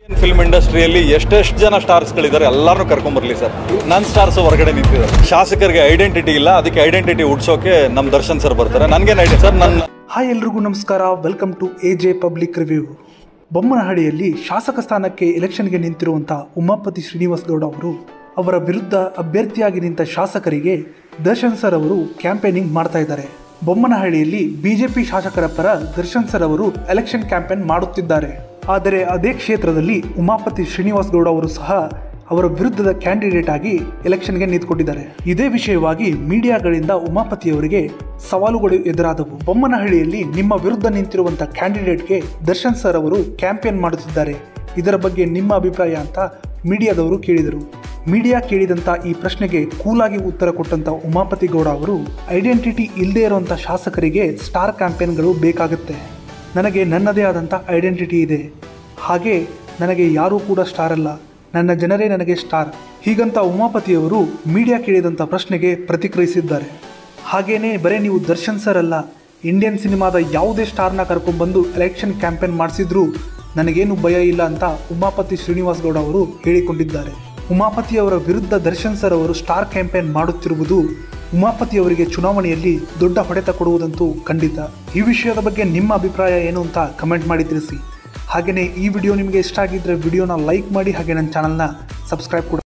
film ಇಂಡಸ್ಟ್ರಿಯಲ್ಲಿ ಎಷ್ಟೆಷ್ಟು ಜನ ಸ್ಟಾರ್ಸ್ಗಳಿದ್ದಾರೆ ಎಲ್ಲರನ್ನೂ ಕರ್ಕೊಂಬರ್ಲಿ ಸರ್ ನನ್ನ ಸ್ಟಾರ್ಸ್ ಹೊರಗಡೆ ನಿಂತಿದ್ದಾರೆ ಶಾಸಕರಿಗೆ ಐಡೆಂಟಿಟಿ ಇಲ್ಲ ಅದಕ್ಕೆ ಐಡೆಂಟಿಟಿ ಹುಡ್ಸೋಕೆ ನಮ್ಮ ದರ್ಶನ್ ಸರ್ ಬರ್ತಾರೆ ನನಗೇನು ಐಡಿ ಸರ್ ನನ್ನ ಹಾಯ್ ಎಲ್ರಿಗೂ ನಮಸ್ಕಾರ welcome to A J public review ಬೊಮ್ಮನಹಳ್ಳಿಯಲ್ಲಿ ಶಾಸಕ ಸ್ಥಾನಕ್ಕೆ ಎಲೆಕ್ಷನ್ಗೆ ನಿಂತಿರುವಂಥ ಉಮಾಪತಿ ಶ್ರೀನಿವಾಸ್ ಗೌಡ ಅವರು ಅವರ ವಿರುದ್ಧ ಅಭ್ಯರ್ಥಿಯಾಗಿ ನಿಂತ ಶಾಸಕರಿಗೆ ದರ್ಶನ್ ಸರ್ ಅವರು ಕ್ಯಾಂಪೇನಿಂಗ್ ಮಾಡ್ತಾ ಇದ್ದಾರೆ ಬೊಮ್ಮನಹಳ್ಳಿಯಲ್ಲಿ ಬಿಜೆಪಿ ಶಾಸಕರ ಪರ ದರ್ಶನ್ ಸರ್ ಅವರು ಎಲೆಕ್ಷನ್ ಕ್ಯಾಂಪೇನ್ ಮಾಡುತ್ತಿದ್ದಾರೆ ಆದರೆ ಅದೇ ಕ್ಷೇತ್ರದಲ್ಲಿ ಉಮಾಪತಿ ಶ್ರೀನಿವಾಸ್ ಗೌಡ ಅವರು ಸಹ ಅವರ ವಿರುದ್ಧದ ಕ್ಯಾಂಡಿಡೇಟ್ ಆಗಿ ಎಲೆಕ್ಷನ್ಗೆ ನಿಂತುಕೊಂಡಿದ್ದಾರೆ ಇದೇ ವಿಷಯವಾಗಿ ಮೀಡಿಯಾಗಳಿಂದ ಉಮಾಪತಿಯವರಿಗೆ ಸವಾಲುಗಳು ಎದುರಾದವು ಬೊಮ್ಮನಹಳ್ಳಿಯಲ್ಲಿ ನಿಮ್ಮ ವಿರುದ್ಧ ನಿಂತಿರುವಂತಹ ಕ್ಯಾಂಡಿಡೇಟ್ಗೆ ದರ್ಶನ್ ಸರ್ ಅವರು ಕ್ಯಾಂಪೇನ್ ಮಾಡುತ್ತಿದ್ದಾರೆ ಇದರ ಬಗ್ಗೆ ನಿಮ್ಮ ಅಭಿಪ್ರಾಯ ಅಂತ ಮೀಡಿಯಾದವರು ಕೇಳಿದರು ಮೀಡಿಯಾ ಕೇಳಿದಂತ ಈ ಪ್ರಶ್ನೆಗೆ ಕೂಲಾಗಿ ಉತ್ತರ ಕೊಟ್ಟಂತ ಉಮಾಪತಿ ಗೌಡ ಅವರು ಐಡೆಂಟಿಟಿ ಇಲ್ಲದೆ ಇರುವಂತ ಶಾಸಕರಿಗೆ ಸ್ಟಾರ್ ಕ್ಯಾಂಪೇನ್ಗಳು ಬೇಕಾಗುತ್ತೆ ನನಗೆ ನನ್ನದೇ ಆದಂಥ ಐಡೆಂಟಿಟಿ ಇದೆ ಹಾಗೆ ನನಗೆ ಯಾರೂ ಕೂಡ ಸ್ಟಾರ್ ಅಲ್ಲ ನನ್ನ ಜನರೇ ನನಗೆ ಸ್ಟಾರ್ ಹೀಗಂತ ಉಮಾಪತಿಯವರು ಮೀಡಿಯಾ ಕೇಳಿದಂಥ ಪ್ರಶ್ನೆಗೆ ಪ್ರತಿಕ್ರಿಯಿಸಿದ್ದಾರೆ ಹಾಗೇನೇ ಬರೀ ನೀವು ದರ್ಶನ್ ಸರ್ ಅಲ್ಲ ಇಂಡಿಯನ್ ಸಿನಿಮಾದ ಯಾವುದೇ ಸ್ಟಾರ್ನ ಕರ್ಕೊಂಡ್ಬಂದು ಎಲೆಕ್ಷನ್ ಕ್ಯಾಂಪೇನ್ ಮಾಡಿಸಿದ್ರೂ ನನಗೇನು ಭಯ ಇಲ್ಲ ಅಂತ ಉಮಾಪತಿ ಶ್ರೀನಿವಾಸ್ ಗೌಡ ಅವರು ಹೇಳಿಕೊಂಡಿದ್ದಾರೆ ಉಮಾಪತಿ ಅವರ ವಿರುದ್ಧ ದರ್ಶನ್ ಸರ್ ಅವರು ಸ್ಟಾರ್ ಕ್ಯಾಂಪೇನ್ ಮಾಡುತ್ತಿರುವುದು ಉಮಾಪತಿ ಅವರಿಗೆ ಚುನಾವಣೆಯಲ್ಲಿ ದೊಡ್ಡ ಹೊಡೆತ ಕೊಡುವುದಂತೂ ಖಂಡಿತ ಈ ವಿಷಯದ ಬಗ್ಗೆ ನಿಮ್ಮ ಅಭಿಪ್ರಾಯ ಏನು ಅಂತ ಕಮೆಂಟ್ ಮಾಡಿ ತಿಳಿಸಿ ಹಾಗೆಯೇ ಈ ವಿಡಿಯೋ ನಿಮಗೆ ಇಷ್ಟ ಆಗಿದ್ದರೆ ವಿಡಿಯೋನ ಲೈಕ್ ಮಾಡಿ ಹಾಗೆ ನನ್ನ ಚಾನಲ್ನ ಸಬ್ಸ್ಕ್ರೈಬ್ ಕೂಡ